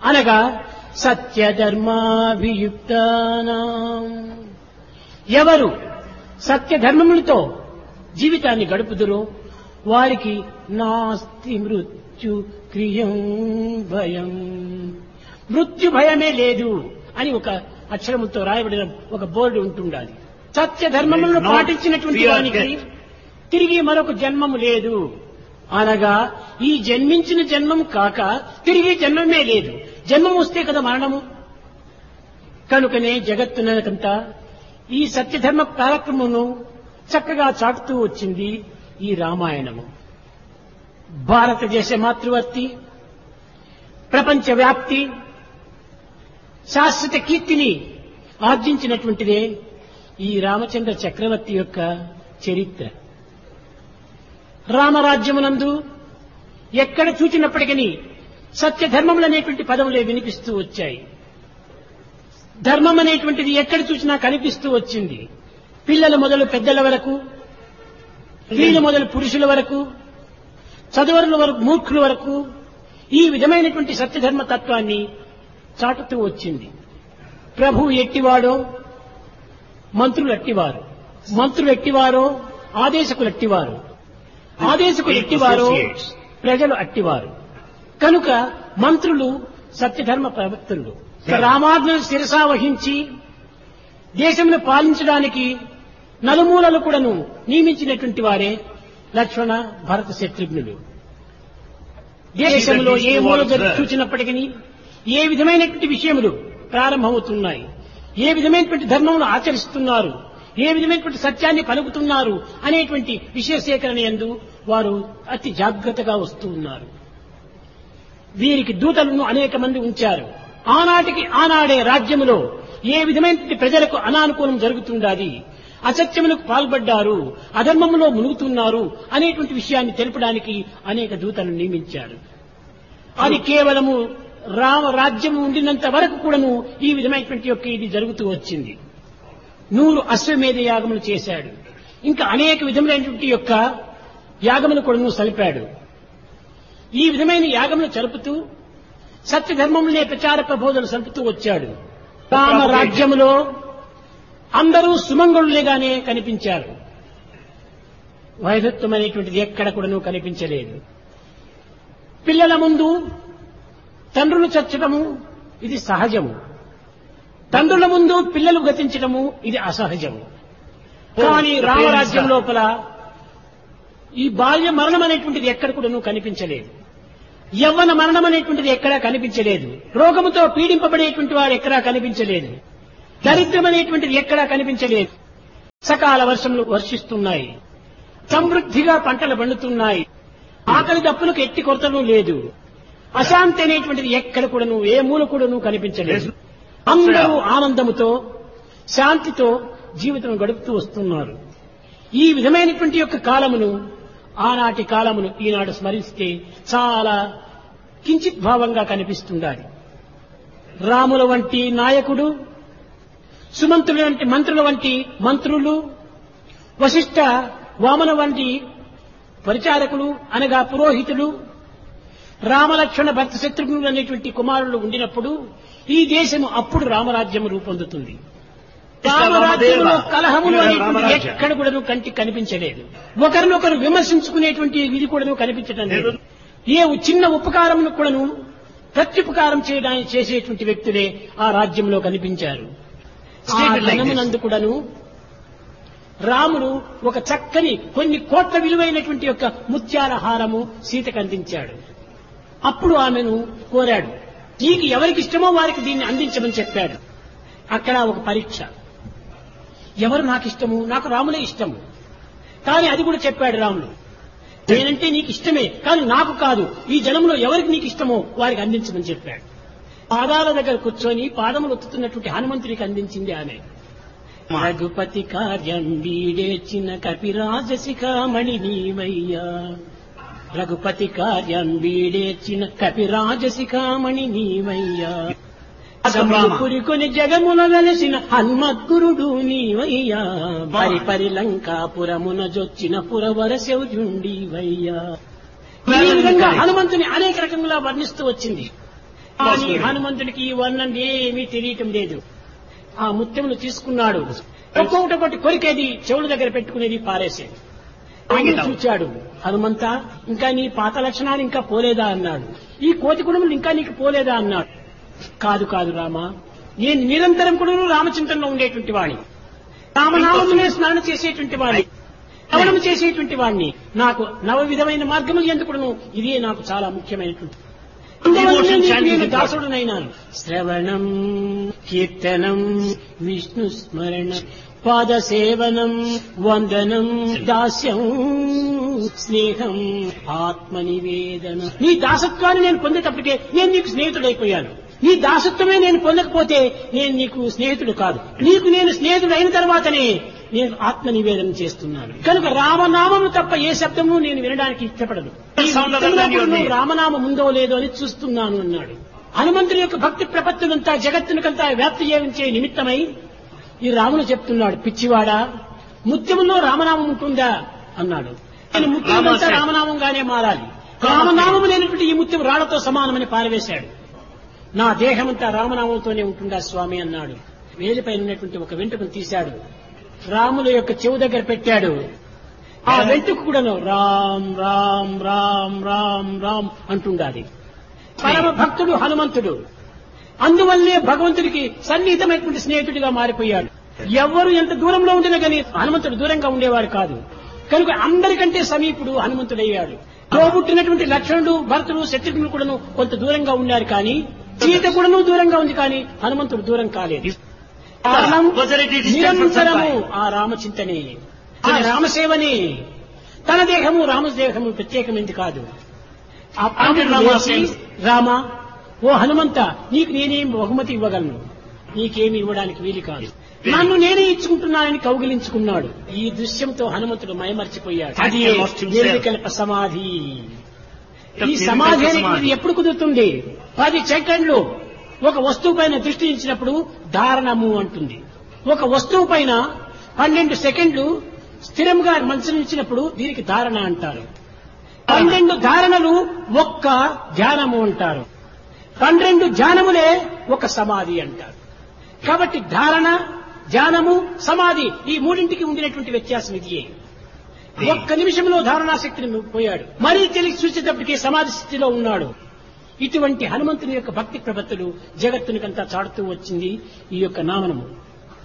అనగా సత్యధర్మాభియుక్తానాం ఎవరు సత్యధర్మములతో జీవితాన్ని గడుపుదురో వారికి నాస్తి మృత్యు క్రియం భయం మృత్యు భయమే లేదు అని ఒక అక్షరముతో రాయబడిన ఒక బోర్డు ఉంటుండాలి సత్య ధర్మములను పాటించినటువంటి Fear వానికి death. తిరిగి మరొక జన్మము లేదు అనగా ఈ జన్మించిన జన్మం కాక తిరిగి జన్మమే లేదు జన్మం వస్తే కదా మరణము కనుకనే జగత్తునకంతా ఈ సత్యధర్మ కార్యక్రమమును చక్కగా చాటుతూ వచ్చింది ఈ రామాయణము భారతదేశ మాతృవర్తి ప్రపంచ వ్యాప్తి శాశ్వత కీర్తిని ఆర్జించినటువంటిదే ఈ రామచంద్ర చక్రవర్తి యొక్క చరిత్ర రామరాజ్యమునందు ఎక్కడ చూచినప్పటికీ సత్యధర్మములు అనేటువంటి పదములే వినిపిస్తూ వచ్చాయి ధర్మం అనేటువంటిది ఎక్కడ చూసినా కనిపిస్తూ వచ్చింది పిల్లల మొదలు పెద్దల వరకు స్త్రీల మొదలు పురుషుల వరకు చదువరుల వరకు మూర్ఖుల వరకు ఈ విధమైనటువంటి సత్యధర్మ తత్వాన్ని చాటుతూ వచ్చింది ప్రభు ఎట్టివాడో మంత్రులు ఎట్టివారు మంత్రులు ఎట్టివారో ఆదేశకులు ఎట్టివారు ఆదేశకులు ఎట్టివారో Associates. ప్రజలు అట్టివారు కనుక మంత్రులు సత్యధర్మ ప్రవక్తలు రామాజ్ఞను శిరసా వహించి దేశంలో పాలించడానికి నలుమూలలు కూడాను నియమించినటువంటి వారే లక్ష్మణ భరత శత్రుఘ్నులు దేశంలో ఏ మూల జరు- చూచినప్పటికీ ఏ విధమైనటువంటి విషయములు ప్రారంభమవుతున్నాయి ఏ విధమైనటువంటి ధర్మములు ఆచరిస్తున్నారు ఏ విధమైనటువంటి సత్యాన్ని పలుకుతున్నారు అనేటువంటి విషయ సేకరణ యందు వారు అతి జాగ్రత్తగా వస్తూ ఉన్నారు వీరికి దూతలను అనేక మంది ఉంచారు ఆనాటికి ఆనాడే రాజ్యములో ఏ విధమైనటువంటి ప్రజలకు అనానుకూలం జరుగుతుండాలి అసత్యములకు పాల్పడ్డారు అధర్మములో మునుగుతున్నారు అనేటువంటి విషయాన్ని తెలుపడానికి అనేక దూతలను నియమించారు అది కేవలము రామ రాజ్యం ఉండినంత వరకు కూడాను ఈ విధమైనటువంటి యొక్క ఇది జరుగుతూ వచ్చింది నూరు అశ్వమేధ యాగములు చేశాడు ఇంకా అనేక విధములైనటువంటి యొక్క యాగములు కూడాను సలిపాడు ఈ విధమైన యాగములు జరుపుతూ సత్యధర్మములనే ప్రచార ప్రబోధనలు సలుపుతూ వచ్చాడు రామ రాజ్యములో అందరూ సుమంగళులుగానే కనిపించారు వైధత్వం అనేటువంటిది ఎక్కడ కూడాను కనిపించలేదు పిల్లల ముందు తండ్రులు చచ్చటము ఇది సహజము తండ్రుల ముందు పిల్లలు గతించటము ఇది అసహజము కానీ రామరాజ్యం లోపల ఈ బాల్య మరణం అనేటువంటిది ఎక్కడ కూడాను కనిపించలేదు యవ్వన మరణం అనేటువంటిది ఎక్కడా కనిపించలేదు రోగముతో పీడింపబడేటువంటి వారు ఎక్కడా కనిపించలేదు దరిద్రం అనేటువంటిది ఎక్కడా కనిపించలేదు సకాల వర్షములు వర్షిస్తున్నాయి సమృద్ధిగా పంటలు పండుతున్నాయి ఆకలి దప్పులకు ఎట్టి కొరతను లేదు అశాంతి అనేటువంటిది ఎక్కడ కూడాను ఏ మూల కూడాను కనిపించలేదు అందరూ ఆనందముతో శాంతితో జీవితం గడుపుతూ వస్తున్నారు ఈ విధమైనటువంటి యొక్క కాలమును ఆనాటి కాలమును ఈనాడు స్మరిస్తే చాలా కించిత్ భావంగా కనిపిస్తుండాలి రాముల వంటి నాయకుడు సుమంత్రుల వంటి మంత్రుల వంటి మంత్రులు వశిష్ఠ వామన వంటి పరిచారకులు అనగా పురోహితులు రామలక్ష్మణ భర్త శత్రుఘ్నులు అనేటువంటి కుమారులు ఉండినప్పుడు ఈ దేశము అప్పుడు రామరాజ్యం రూపొందుతుంది రామరాజ్యంలో కలహములు అనేటువంటి ఎక్కడ కూడా కంటికి కనిపించలేదు ఒకరినొకరు విమర్శించుకునేటువంటి ఇది కూడా కనిపించడం లేదు ఏ చిన్న ఉపకారమును కూడాను ప్రత్యుపకారం చేయడానికి చేసేటువంటి వ్యక్తులే ఆ రాజ్యంలో కనిపించారు ఆ Stated like this. ధనమునందు కూడాను రాముడు ఒక చక్కని కొన్ని కోట్ల విలువైనటువంటి యొక్క ముత్యాల హారము సీతకు అందించాడు అప్పుడు ఆమెను కోరాడు నీకు ఎవరికి ఇష్టమో వారికి దీన్ని అందించమని చెప్పాడు అక్కడ ఒక పరీక్ష ఎవరు నాకు ఇష్టము నాకు రాములే ఇష్టము కానీ అది కూడా చెప్పాడు రాముడు నేనంటే నీకు ఇష్టమే కానీ నాకు కాదు ఈ జనంలో ఎవరికి నీకు ఇష్టమో వారికి అందించమని చెప్పాడు పాదాల దగ్గర కూర్చొని పాదములు ఒత్తుతున్నటువంటి హనుమంతుడికి అందించింది ఆమె రఘుపతి కార్యం వీడేచిన కపిరాజశిఖామణి నీవయ్యా రఘుపతి కార్యం వీడేచిన కపిరాజశిఖామణి నీవయ్యా అగములు పురికొని జగమున వెలసిన హన్మద్గురుడు నీవయ్యా పరి పరి లంకాపురమున జొచ్చిన పురవర శౌర్యుండివయ్యా ఈ విధంగా హనుమంతుని అనేక రకంగా వర్ణిస్తూ వచ్చింది కానీ హనుమంతుడికి ఈ వర్ణం ఏమీ తెలియటం లేదు ఆ ముత్యములు తీసుకున్నాడు ఒక్కొక్కటి ఒకటి కొరికేది చెవుల దగ్గర పెట్టుకునేది పారేసేది ఆయన చూచాడు హనుమంత ఇంకా నీ పాత లక్షణాలు ఇంకా పోలేదా అన్నాడు ఈ కోతి కుటుంబం ఇంకా నీకు పోలేదా అన్నాడు కాదు కాదు రామా నేను నిరంతరం కూడా రామచింతనలో ఉండేటువంటి వాణ్ణి రామనామమునే స్మరణ చేసేటువంటి వాణ్ణి శ్రవణం చేసేటువంటి వాణ్ణి నాకు నవ విధమైన మార్గములు ఎందుకును ఇదే నాకు చాలా ముఖ్యమైనటువంటి అందువల్లనే నీకు నేను దాసుడునైనాను శ్రవణం కీర్తనం విష్ణు స్మరణ పాద సేవనం వందనం దాస్యం స్నేహం ఆత్మ నివేదన నీ దాసత్వాన్ని నేను పొందేటప్పటికే నేను నీకు స్నేహితుడైపోయాను నీ దాసత్వమే నేను పొందకపోతే నేను నీకు స్నేహితుడు కాదు నీకు నేను స్నేహితుడు అయిన తర్వాతనే నేను ఆత్మ నివేదన చేస్తున్నాను కనుక రామనామము తప్ప ఏ శబ్దము నేను వినడానికి ఇష్టపడను ఈ శబ్దంలో కూడా నువ్వు రామనామం ఉందో లేదో అని చూస్తున్నాను అన్నాడు హనుమంతుని యొక్క భక్తి ప్రపత్తులంతా జగత్తునికంతా వ్యాప్తి చేయించే నిమిత్తమై ఈ రాముడు చెప్తున్నాడు పిచ్చివాడా ముత్యములో రామనామం ఉంటుందా అన్నాడు నేను ముత్యమంతా రామనామంగానే మారాలి రామనామము లేనటువంటి ఈ ముత్యం రాళ్లతో సమానమని పారవేశాడు నా దేహమంతా రామనామంతోనే ఉంటుందా స్వామి అన్నాడు వేలిపైన ఉన్నటువంటి ఒక వెంట్రుకను తీశాడు రాముల యొక్క చెవు దగ్గర పెట్టాడు ఆ వెంట్రుకు కూడాను రామ్ రామ్ రామ్ రామ్ రామ్ అంటుండాలి పరమ భక్తుడు హనుమంతుడు అందువల్లే భగవంతుడికి సన్నిహితమైనటువంటి స్నేహితుడిగా మారిపోయాడు ఎవరు ఎంత దూరంలో ఉండినా కానీ హనుమంతుడు దూరంగా ఉండేవాడు కాదు కనుక అందరికంటే సమీపుడు హనుమంతుడయ్యాడు తోబుట్టినటువంటి లక్ష్మణుడు భరతుడు శత్రుఘ్నుడు కూడాను కొంత దూరంగా ఉన్నారు కానీ సీత కూడాను దూరంగా ఉంది కానీ హనుమంతుడు దూరం కాలేదు కారణం నిరంతరము ఆ రామచింతనే ఆ రామసేవనే తన దేహము రామదేహము ప్రత్యేకమైంది కాదు ఆ పాండుడు లేచి, రామ ఓ హనుమంత నీకు నేనేం బహుమతి ఇవ్వగలను నీకేమి ఇవ్వడానికి వీలు కాదు నన్ను నేనే ఇచ్చుకుంటున్నానని కౌగిలించుకున్నాడు ఈ దృశ్యంతో హనుమంతుడు మయమర్చిపోయాడు అది నిర్వికల్ప సమాధి ఈ సమాధి అనేది ఎప్పుడు కుదురుతుంది పది సెకండ్లు ఒక వస్తువు పైన దృష్టి ఇచ్చినప్పుడు ధారణము అంటుంది ఒక వస్తువు పైన పన్నెండు సెకండ్లు స్థిరంగా మనసును ఇచ్చినప్పుడు దీనికి ధారణ అంటారు పన్నెండు ధారణలు ఒక్క ధ్యానము అంటారు పన్నెండు ధ్యానములే ఒక సమాధి అంటారు కాబట్టి ధారణ ధ్యానము సమాధి ఈ మూడింటికి ఉండినటువంటి వ్యత్యాసం ఇదియే ఒక్క నిమిషంలో ధారణాశక్తిని పోయాడు మరీ తెలిసి చూసేటప్పటికి సమాధి స్థితిలో ఉన్నాడు ఇటువంటి హనుమంతుని యొక్క భక్తి ప్రపత్తులు జగత్తునికంతా చాడుతూ వచ్చింది ఈ యొక్క నామనము